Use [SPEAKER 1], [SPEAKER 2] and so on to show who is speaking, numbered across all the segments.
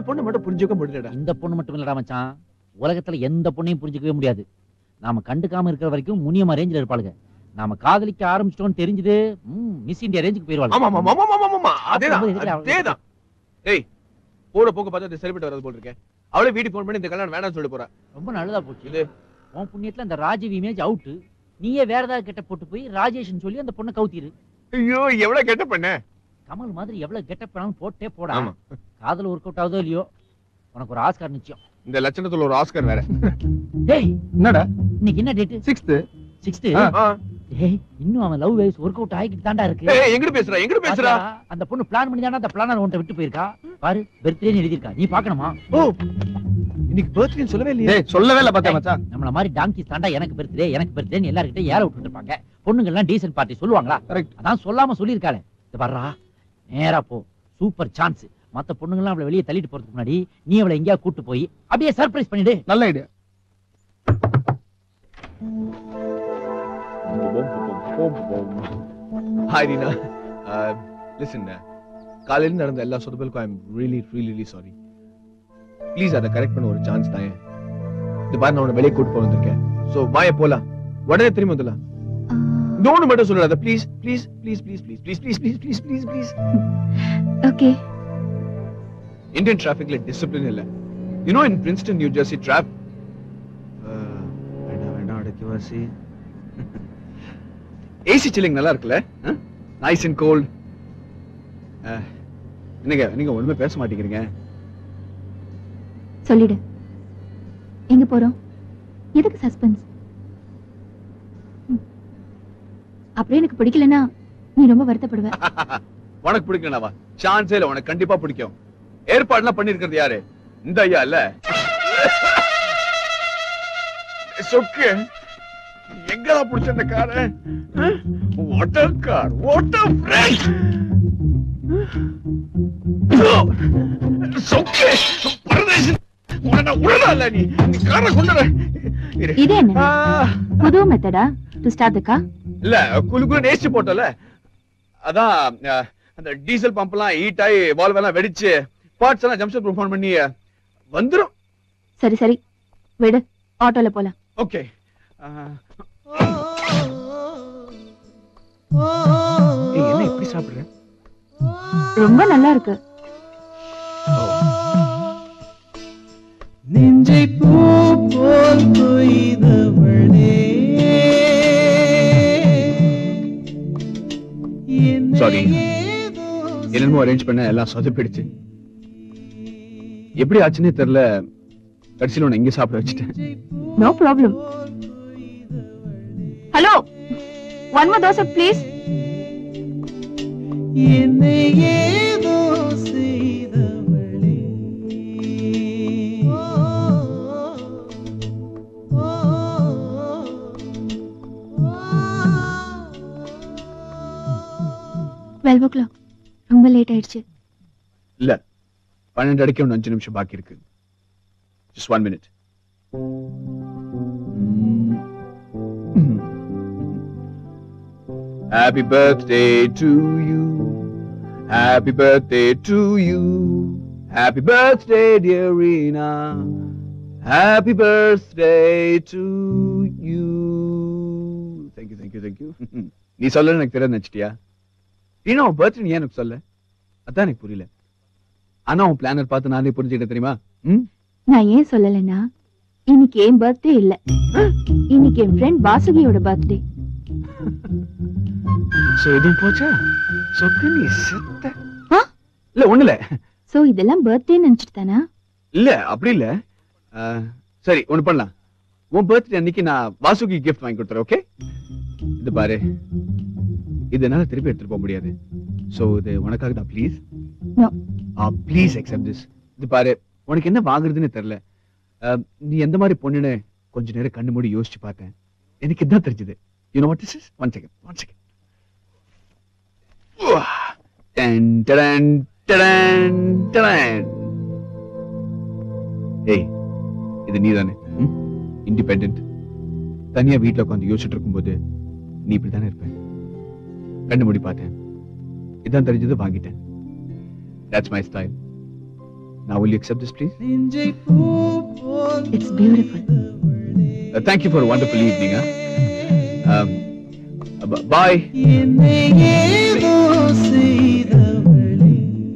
[SPEAKER 1] பொண்ணை மட்டும் புரிஞ்சுக்க முடியலடா
[SPEAKER 2] இந்த பொண்ணு மட்டும் இல்லடா மச்சான் உலகத்துல எந்த பொண்ணையும் புரிஞ்சுக்கவே முடியாது நாம கண்டுக்காம இருக்கிற வரைக்கும் முனியமா ரேஞ்சில் இருப்பாளுங்க நாம காதலிக்க ஆரம்பிச்சிட்டோம்னு தெரிஞ்சது மிஸ் இந்தியா ரேஞ்சுக்கு போயிருவாங்க
[SPEAKER 1] ஆமா ஆமா ஆமா ஆமா ஆமா அதேதான்
[SPEAKER 2] அப்ப எதுக்குடா அவளுக்கு?
[SPEAKER 1] அதேதான் ஏய் போற போக்க பார்த்தா அது சரிப்பட்டு வரது போல் இருக்கேன் அவளே வீட்டுக்கு ஃபோன் பண்ணி இந்த கல்யாணம் வேணாம்னு சொல்லிட்டு போறா
[SPEAKER 2] ரொம்ப நல்லதா போச்சு
[SPEAKER 1] இது
[SPEAKER 2] உன் புண்ணியத்துல அந்த ராஜீவ் இமேஜ் அவுட் நீயே வேற ஏதாவது கெட்ட போட்டு போய் ராஜேஷ்னு சொல்லி அந்த பொண்ணை கவுத்திரு
[SPEAKER 1] ஐயோ எவ்வளவு கெட்ட பண்ண
[SPEAKER 2] கமல் மாதிரி எவ்வளவு கெட்ட பண்ணாலும் போட்டே போடா
[SPEAKER 1] ஆமா.
[SPEAKER 2] காதல் ஒர்க் அவுட் ஆகுதோ இல்லையோ உனக்கு ஒரு ஆஸ்கார் நிச்சயம்
[SPEAKER 1] இந்த லட்சணத்துல ஒரு ஆஸ்கர் வேற
[SPEAKER 2] டேய்
[SPEAKER 3] என்னடா
[SPEAKER 2] இன்னைக்கு என்ன டேட்
[SPEAKER 3] சிக்ஸ்த்
[SPEAKER 2] சிக்ஸ்த்
[SPEAKER 3] ஆ.
[SPEAKER 1] ஆ.
[SPEAKER 2] டேய் இன்னும் அவன் லவ் வேவ்ஸ் ஒர்க் அவுட் ஆகிட்டு தாண்டா இருக்கு
[SPEAKER 1] ஏய் எங்கிட்டு பேசுறா எங்கிட்டு பேசுறா
[SPEAKER 2] பாத்தியா? அந்த பொண்ணு பிளான் பண்ணி தானே அந்த பிளானர் உன்ட்ட விட்டு போயிருக்கா பாரு பர்த்டேன்னு எழுதியிருக்கா நீ பார்க்கணுமா
[SPEAKER 1] ஓ இன்னைக்கு பர்த்டே சொல்லவே இல்லையே
[SPEAKER 3] டேய் சொல்லவே இல்ல பாத்தியா மச்சான்
[SPEAKER 2] நம்மள மாதிரி டாங்கி தாண்டா எனக்கு பர்த்டே எனக்கு பர்த்டேன்னு எல்லார்கிட்ட ஏற விட்டுட்டு இருப்பாங்க பொண்ணுங்க எல்லாம் டீசன்ட் பார்ட்டி சொல்லுவாங்களா
[SPEAKER 3] Correct.
[SPEAKER 2] அதான் சொல்லாம சொல்லியிருக்காளே இது வர்றா நேரா போ சூப்பர் சான்ஸ் மத்த பொண்ணுங்க எல்லாம் அவளை வெளியே தள்ளிட்டு போறதுக்கு முன்னாடி நீ அவளை எங்கேயா கூட்டு போய் அப்படியே சர்ப்ரைஸ் பண்ணிடு
[SPEAKER 3] நல்ல ஐடியா
[SPEAKER 1] ஹாய் ரீனா லிசன் காலையில நடந்த எல்லா சொதப்பலுக்கும் I am really really sorry please அதை கரெக்ட் பண்ண ஒரு சான்ஸ் தான் இந்த பாரு நான் உன்னை வெளியே கூட்டு போக வந்திருக்கேன் ஸோ வாய போலாம் உடனே திரும்பி வந்துடலாம் இன்னொன்னு மட்டும் சொல்லாத please please please please please please please please please please please
[SPEAKER 4] okay
[SPEAKER 1] Indian டிராஃபிக்ல டிசிப்ளின் இல்ல you know in Princeton New Jersey drop வேண்டாம் வேண்டாம் அடக்கி வாசி ஏசி சில்லிங் நல்லா இருக்குல்ல நைஸ் அண்ட் கோல்ட் என்னங்க நீங்க ஒண்ணுமே பேச மாட்டேங்கிறீங்க
[SPEAKER 4] சொல்லிடு எங்க போறோம் எதுக்கு சஸ்பென்ஸ் அப்படியே எனக்கு பிடிக்கலனா நீ ரொம்ப வருத்தப்படுவ
[SPEAKER 1] உனக்கு பிடிக்கலனாவா சான்ஸே இல்ல உனக்கு கண்டிப்பா பிடிக்கும் ஏற்பாடுலாம் பண்ணிருக்கிறது யாரு இந்த ஐயா இல்ல சொக்கு எங்கடா புடிச்ச இந்த காரை வாட்டர் கார் வாட்டர் ஃப்ரெண்ட் சொக்கு பரதேசி உன்னை உடனே இல்ல நீ நீ காரை கொண்டு வர. இரு.
[SPEAKER 4] இது என்ன
[SPEAKER 1] ஆ,
[SPEAKER 4] புது மெத்தடா டு ஸ்டார்ட் த கார்
[SPEAKER 1] இல்ல குளு குளு நேசிச்சு போட்டோல அதான் அஹ், அந்த டீசல் பம்ப் எல்லாம் ஹீட் ஆகி வால்வ் எல்லாம் வெடிச்சு பார்ட்ஸ் எல்லாம் ஜம்ஷன் ஃபோன் பண்ணி அஹ், வந்துரும்
[SPEAKER 4] சரி சரி விடு ஆட்டோல போலாம்
[SPEAKER 1] ஓகே என்ன எப்படி சாப்பிடுறேன்
[SPEAKER 4] ரொம்ப நல்லா இருக்கு
[SPEAKER 5] நெஞ்சை பூ போல் கொய்தவளே என்னை
[SPEAKER 1] Sorry.
[SPEAKER 5] ஏதோ
[SPEAKER 1] என்னமோ அரேஞ்ச் பண்ண எல்லாம் சொதப்பிடுச்சு எப்படி ஆச்சுன்னே தெரியல கடைசியில் உன்னை இங்க சாப்பிட வச்சுட்டேன்
[SPEAKER 4] no problem hello one more dosa please
[SPEAKER 5] என்னை ஏதோ செய்தவளே
[SPEAKER 4] டுவெல் ஓ கிளாக் ரொம்ப லேட் ஆயிடுச்சு
[SPEAKER 1] இல்ல பன்னெண்டு அடிக்க ஒன்று அஞ்சு நிமிஷம் பாக்கி இருக்கு just one minute happy birthday to you happy birthday to you happy birthday dear Reena happy birthday to you thank you thank you thank you நீ சொல்லல எனக்கு தெரியாது நினைச்சிட்டியா ரீனா உன் பர்த்டே ஏன் எனக்கு சொல்ல அதான் எனக்கு புரியல ஆனா உன் பிளானர் பார்த்து நானே புரிஞ்சுக்கிட்டேன் தெரியுமா ம்
[SPEAKER 4] நான் ஏன் சொல்லலைன்னா இன்னைக்கு என் பர்த்டே இல்ல இன்னைக்கு என் ஃப்ரெண்ட் வாசுகியோட பர்த்டே
[SPEAKER 1] சோ இதுவும் போச்சா சொக்கு நீ செத்த
[SPEAKER 4] ஆ?
[SPEAKER 1] இல்ல ஒண்ணு இல்ல
[SPEAKER 4] சோ இதெல்லாம் பர்த்டே நினைச்சிட்டு தானா
[SPEAKER 1] இல்ல அப்படி இல்ல ஆ, சரி ஒண்ணு பண்ணலாம் உன் பர்த்டே அன்னைக்கு நான் வாசுகி கிஃப்ட் வாங்கி கொடுத்துறேன் ஓகே இது பாரு இது என்னால திருப்பி எடுத்துட்டு போக முடியாது சோ இது உனக்காக தான் ப்ளீஸ்
[SPEAKER 4] No.
[SPEAKER 1] ஆ ப்ளீஸ் அக்செப்ட் திஸ் இது பாரு உனக்கு என்ன வாங்குறதுன்னு தெரியல ஆ, நீ எந்த மாதிரி பொண்ணுன்னு கொஞ்ச நேரம் கண்ணு மூடி யோசிச்சு பார்த்தேன் எனக்கு இதான் தெரிஞ்சது you know what this is one second one second done done done done ஏய் இது நீதானே இண்டிபெண்டன்ட் தனியா வீட்ல உட்காந்து யோசிச்சுட்டு இருக்கும்போது நீ இப்படித்தானே இருப்ப கண்ணு மூடி பார்த்தேன் இதான் தெரிஞ்சது வாங்கிட்டேன் that's my style Now will you accept this, please?
[SPEAKER 5] நெஞ்சை பூ போல்
[SPEAKER 4] It's beautiful.
[SPEAKER 1] Uh, thank you for a wonderful evening. Huh? Um, uh, b- bye.
[SPEAKER 5] என்னை ஏதோ செய்தவளே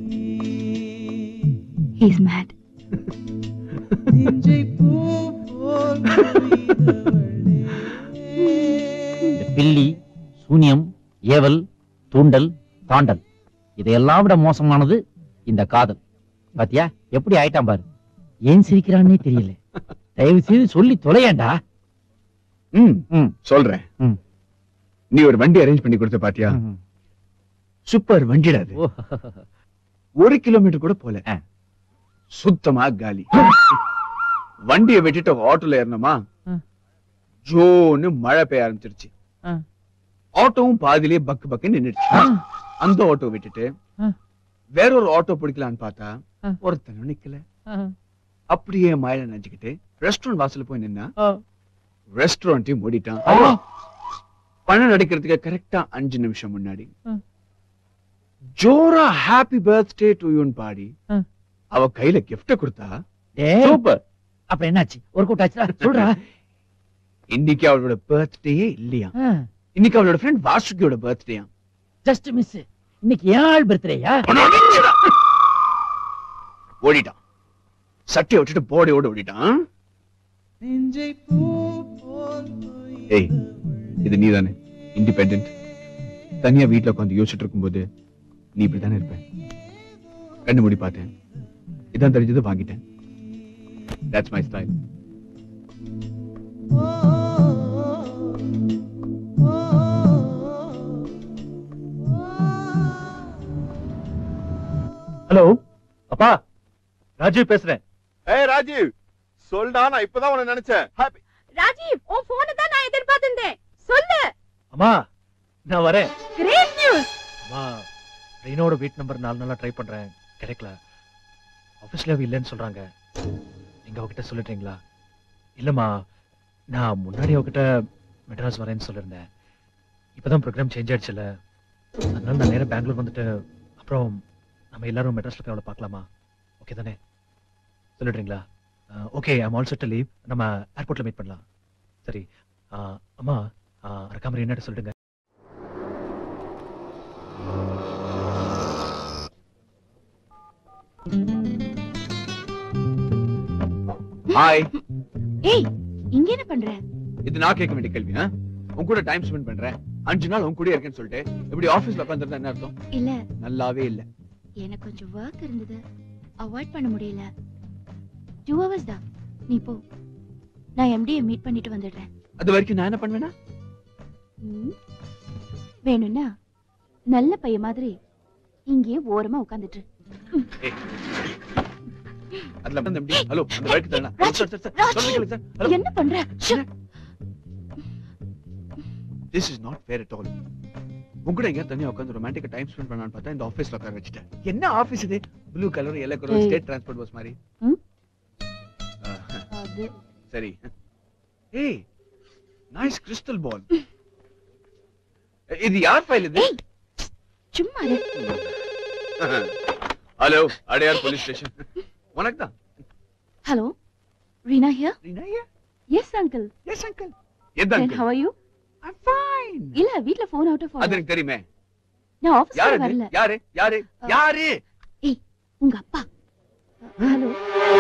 [SPEAKER 4] He's mad.
[SPEAKER 5] நெஞ்சை பூ போல் கொய்தவளே
[SPEAKER 2] இந்த பில்லி சூனியம் ஏவல் தூண்டல் தாண்டல் இதையெல்லாம் விட மோசமானது இந்த காதல் பாத்தியா எப்படி ஆயிட்டான் பாரு ஏன் சிரிக்கிறான்னே தெரியல தயவு செய்து சொல்லி தொலையேண்டா
[SPEAKER 1] ம்
[SPEAKER 2] ம்.
[SPEAKER 1] சொல்றேன்
[SPEAKER 2] ம்.
[SPEAKER 1] நீ ஒரு வண்டி அரேஞ்ச் பண்ணி கொடுத்த பாத்தியா சூப்பர் வண்டிடா அது
[SPEAKER 2] ஓ,
[SPEAKER 1] ஒரு கிலோமீட்டர் கூட போல
[SPEAKER 2] ஆ.
[SPEAKER 1] சுத்தமா காலி வண்டியை விட்டுட்டு ஆட்டோல ஏறணுமா
[SPEAKER 2] ஆ.
[SPEAKER 1] ஜோன்னு மழை பெய்ய ஆரம்பிச்சிருச்சு
[SPEAKER 2] ஆ.
[SPEAKER 1] ஆட்டோவும் பாதியிலே பக்கு பக்கு நின்னுடுச்சு
[SPEAKER 2] ஆ.
[SPEAKER 1] அந்த ஆட்டோ விட்டுட்டு
[SPEAKER 2] ஆ.
[SPEAKER 1] வேற ஒரு ஆட்டோ பிடிக்கலான்னு பார்த்தா
[SPEAKER 2] ஆ.
[SPEAKER 1] ஒருத்தனும் நிக்கல
[SPEAKER 2] ஆ,
[SPEAKER 1] அப்படியே மழையில நினைச்சுக்கிட்டு ரெஸ்டாரண்ட் வாசல்ல போய் நின்னா
[SPEAKER 2] ஆ.
[SPEAKER 1] ரெஸ்டாரண்ட்டையும் மூடிட்டான்
[SPEAKER 2] ஐயோ.
[SPEAKER 1] பணம் நடிக்கிறதுக்கு கரெக்டா அஞ்சு நிமிஷம் முன்னாடி
[SPEAKER 2] ஆ.
[SPEAKER 1] ஜோரா ஹாப்பி பர்த்டே டு யூன் பாடி
[SPEAKER 2] ஆ.
[SPEAKER 1] அவ கையில gift கொடுத்தா
[SPEAKER 2] டேய்,
[SPEAKER 1] சூப்பர்
[SPEAKER 2] அப்புறம் என்னாச்சு ஒரு கூட்டாச்சுடா சொல்றா
[SPEAKER 1] இன்னைக்கு அவளோட பர்த்டேயே இல்லையா இன்னைக்கு அவளோட ஃப்ரெண்ட் வாசுகியோட பர்த்டேயா
[SPEAKER 2] ஜஸ்ட் மிஸ் இன்னைக்கு ஏன் ஆள் பர்த்டேயா
[SPEAKER 1] ஓடிட்டான் சட்டையை விட்டுட்டு போடையோட ஓடிட்டான்
[SPEAKER 5] நெஞ்சை பூ போல்
[SPEAKER 1] ஏய் இது நீதானே இண்டிபெண்டன்ட் தனியா வீட்ல உட்காந்து யோசிச்சுட்டு இருக்கும்போது நீ இப்படித்தானே இருப்ப கண்ணு மூடி பார்த்தேன் இதான் தெரிஞ்சது வாங்கிட்டேன் தட்ஸ் மை ஸ்டைல்
[SPEAKER 3] ஹலோ அப்பா ராஜீவ் பேசுறேன்
[SPEAKER 6] ஏய் ராஜீவ் சொல்டா நான் இப்பதான் உன்னை நினைச்சேன் ஹாப்பி
[SPEAKER 7] ராஜீவ் உன் போனை தான் நான் எதிர்பார்த்திருந்தேன் சொல்லு
[SPEAKER 3] அம்மா நான் வரேன்
[SPEAKER 7] கிரேட் நியூஸ்
[SPEAKER 3] அம்மா ரெயினோட வீட் நம்பர் நாலு நாளா ட்ரை பண்றேன் கிடைக்கல ஆஃபீஸ்ல அவ இல்லைன்னு சொல்றாங்க நீங்க அவகிட்ட சொல்லிட்டீங்களா இல்லம்மா நான் முன்னாடி அவகிட்ட மெட்ராஸ் வரேன்னு சொல்லியிருந்தேன் இப்பதான் ப்ரோக்ராம் சேஞ்ச் ஆயிடுச்சுல அதனால நான் நேரா பெங்களூர் வந்துட்டு அப்புறம் நம்ம எல்லாரும் மெட்ராஸ்ல போய் அவளை பார்க்கலாமா ஓகே தானே சொல்லிடுறீங்களா okay I'm all set leave நம்ம ஏர்போர்ட்ல மீட் பண்ணலாம் சரி அஹ், அம்மா அஹ், மறக்காம என்னட்ட சொல்லிடுங்க
[SPEAKER 1] ஹாய்
[SPEAKER 4] ஏய் இங்க என்ன பண்ற
[SPEAKER 1] இது நான் கேட்க வேண்டிய கேள்வி ஆ? உன் கூட டைம் ஸ்பெண்ட் பண்றேன் அஞ்சு நாள் உன் கூட இருக்கேன்னு சொல்லிட்டு இப்படி ஆபீஸ்ல உட்காந்துருந்தா என்ன அர்த்தம்
[SPEAKER 4] இல்ல
[SPEAKER 1] நல்லாவே இல்ல
[SPEAKER 4] எனக்கு கொஞ்சம் ஒர்க் இருந்தது அவாய்ட் பண்ண முடியல டூ ஹவர்ஸ் தான் நீ போ நான் எம்டியை மீட் பண்ணிட்டு வந்துடுறேன்
[SPEAKER 1] அது வரைக்கும் நான் என்ன பண்ணுவேன்னா
[SPEAKER 4] ம்? வேணும்னா நல்ல பையன் மாதிரி இங்கேயே ஓரமா உட்காந்துட்டு
[SPEAKER 1] அதுல வந்து எப்படி ஹலோ அந்த வழக்கு தரணும்
[SPEAKER 4] Raj,
[SPEAKER 1] sir sir sir
[SPEAKER 4] Raj.
[SPEAKER 1] சொல்லுங்க கேளுங்க சார் ஹலோ
[SPEAKER 4] என்ன பண்ற ஷு.
[SPEAKER 1] This is not fair at all உன் கூட எங்க தனியா உட்காந்து ரொமான்டிக்கா டைம் ஸ்பெண்ட் பண்ணலாம்னு பார்த்தா இந்த ஆபீஸ்ல உட்கார வச்சுட்டேன் என்ன ஆபீஸ் இது ப்ளூ கலர் எல்லோ கலர்
[SPEAKER 4] ஏய்.
[SPEAKER 1] ஸ்டேட் டிரான்ஸ்போர்ட் பஸ் மாதிரி
[SPEAKER 4] ம்?
[SPEAKER 1] ஆ,
[SPEAKER 4] அது
[SPEAKER 1] சரி ஏய் நைஸ் கிறிஸ்டல் பால் இது யார் ஃபைல் இது
[SPEAKER 4] ஏய் சும்மா இரு.
[SPEAKER 1] ஹலோ அடையார் போலீஸ் ஸ்டேஷன் உனக்கு தான்
[SPEAKER 4] hello Reena here
[SPEAKER 1] Reena
[SPEAKER 4] yes uncle
[SPEAKER 1] yes uncle எந்த
[SPEAKER 4] then how
[SPEAKER 1] uncle
[SPEAKER 4] are you
[SPEAKER 1] I'm fine
[SPEAKER 4] இல்ல வீட்ல ஃபோன் அவுட் ஆஃப்
[SPEAKER 1] அது எனக்கு தெரியுமே
[SPEAKER 4] நான் ஆபீஸ்ல
[SPEAKER 1] யாரு
[SPEAKER 4] வரல
[SPEAKER 1] அது? யாரு யாரு
[SPEAKER 4] அஹ்.
[SPEAKER 1] யாரு
[SPEAKER 4] உங்க அப்பா ஹலோ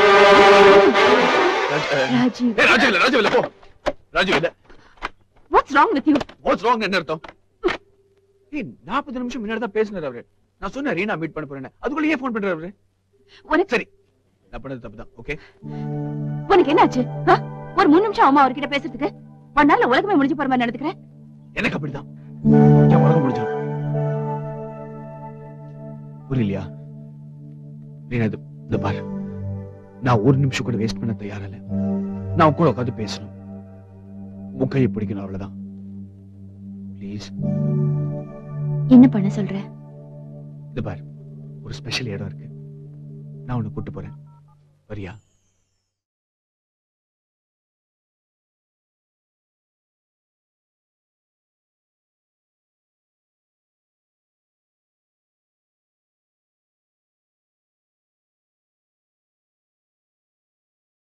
[SPEAKER 1] ராஜ்- அஹ்,
[SPEAKER 4] ராஜீவ்
[SPEAKER 1] ஏய், ராஜு இல்ல ராஜு இல்ல போ ராஜு இல்ல
[SPEAKER 4] what's wrong with you
[SPEAKER 1] what's wrong என்ன அர்த்தம் ஏய் நாற்பது நிமிஷம் முன்னாடி தான் பேசினார் அவரு நான் சொன்னேன் ரீனா மீட் பண்ண போறேன் அதுக்குள்ள ஏன் ஃபோன் பண்றாரு அவரு
[SPEAKER 4] உனக்கு
[SPEAKER 1] சரி நான் பண்ணது தப்பு தான் ஓகே
[SPEAKER 4] உனக்கு என்னாச்சு ஆ? ஒரு மூணு நிமிஷம் அம்மா அவர்கிட்ட பேசுறதுக்கு ஒன் நாள்ல உலகமே முடிஞ்சு போற மாதிரி நடந்துக்கிறேன்
[SPEAKER 1] எனக்கு அப்படிதான் என் உலகம் முடிஞ்சிடும் புரியலையா ரீனா இது இந்த பாரு நான் ஒரு நிமிஷம் கூட வேஸ்ட் பண்ண தயாரா இல்ல நான் உன் கூட உட்காந்து பேசணும் உன் கையை பிடிக்கணும் அவ்வளவுதான் ப்ளீஸ்
[SPEAKER 4] என்ன பண்ண சொல்ற
[SPEAKER 1] இது பாரு ஒரு ஸ்பெஷல் இடம் இருக்கு நான் உன்னை கூட்டு போறேன் வரியா